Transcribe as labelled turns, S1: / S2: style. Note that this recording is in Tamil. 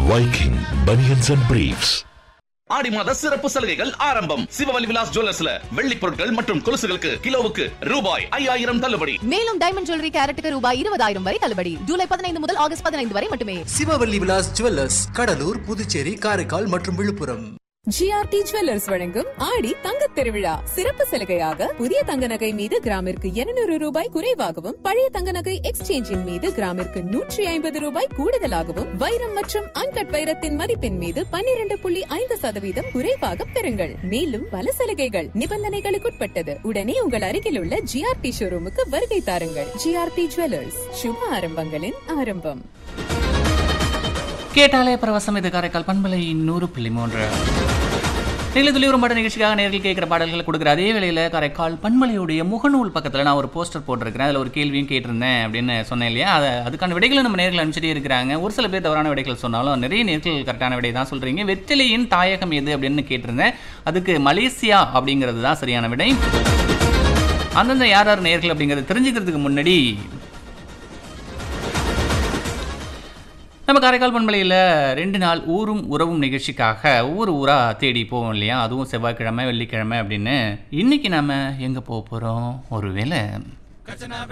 S1: Viking Bunions and Briefs.
S2: ஆடி மாத சிறப்பு சலுகைகள் ஆரம்பம் சிவவலி விலாஸ் ஜுவல்லர்ஸ்ல வெள்ளி பொருட்கள் மற்றும் கொலுசுகளுக்கு கிலோவுக்கு ரூபாய் ஐயாயிரம் தள்ளுபடி
S3: மேலும் டைமண்ட் ஜுவல்லரி கேரட்டுக்கு ரூபாய் இருபதாயிரம் வரை தள்ளுபடி ஜூலை பதினைந்து முதல் ஆகஸ்ட் பதினைந்து வரை மட்டுமே
S4: சிவவல்லி விலாஸ் ஜுவல்லர்ஸ் கடலூர் புதுச்சேரி காரைக்கால் மற்றும் விழுப்புரம்
S5: ஜிஆர்டி ஜுவல்லர்ஸ் வழங்கும் ஆடி தங்க திருவிழா சிறப்பு சலுகையாக புதிய தங்க நகை மீது கிராமிற்கு 200 ரூபாய் குறைவாகவும் பழைய தங்க நகை எக்ஸ்சேஞ்சின் மீது கிராமிற்கு நூற்றி ஐம்பது ரூபாய் கூடுதலாகவும் வைரம் மற்றும் அன்கட் வைரத்தின் மதிப்பின் மீது 12.5% புள்ளி ஐந்து சதவீதம் குறைவாக பெறுங்கள் மேலும் பல சலுகைகள் நிபந்தனைகளுக்குட்பட்டது உடனே உங்கள் அருகில் உள்ள ஜிஆர்டி ஷோரூமுக்கு வருகை தாருங்கள் ஜிஆர்டி ஜுவல்லர்ஸ் சுப ஆரம்பங்களின் ஆரம்பம்
S6: கேட்டாலே பரவசம் இது காரைக்கால் பண்பலை நூறு புள்ளி மூன்று நீங்கள் துளியூரும் பாட நிகழ்ச்சிக்காக நேரில் கேட்குற பாடல்களை கொடுக்குற அதே வேளையில் காரைக்கால் பண்பலையுடைய முகநூல் பக்கத்தில் நான் ஒரு போஸ்டர் போட்டிருக்கிறேன் அதில் ஒரு கேள்வியும் கேட்டிருந்தேன் அப்படின்னு சொன்னேன் இல்லையா அதை அதுக்கான விடைகளை நம்ம நேரில் அனுப்பிச்சிட்டே இருக்கிறாங்க ஒரு சில பேர் தவறான விடைகள் சொன்னாலும் நிறைய நேர்கள் கரெக்டான விடை தான் சொல்கிறீங்க வெற்றிலையின் தாயகம் எது அப்படின்னு கேட்டிருந்தேன் அதுக்கு மலேசியா அப்படிங்கிறது தான் சரியான விடை அந்தந்த யார் யார் நேர்கள் அப்படிங்கிறத தெரிஞ்சுக்கிறதுக்கு முன்னாடி நம்ம காரைக்கால் பண்பலையில் ரெண்டு நாள் ஊரும் உறவும் நிகழ்ச்சிக்காக ஒவ்வொரு ஊராக தேடி போவோம் இல்லையா அதுவும் செவ்வாய்க்கிழமை வெள்ளிக்கிழமை அப்படின்னு இன்னைக்கு நாம எங்கே போக போகிறோம் ஒருவேளை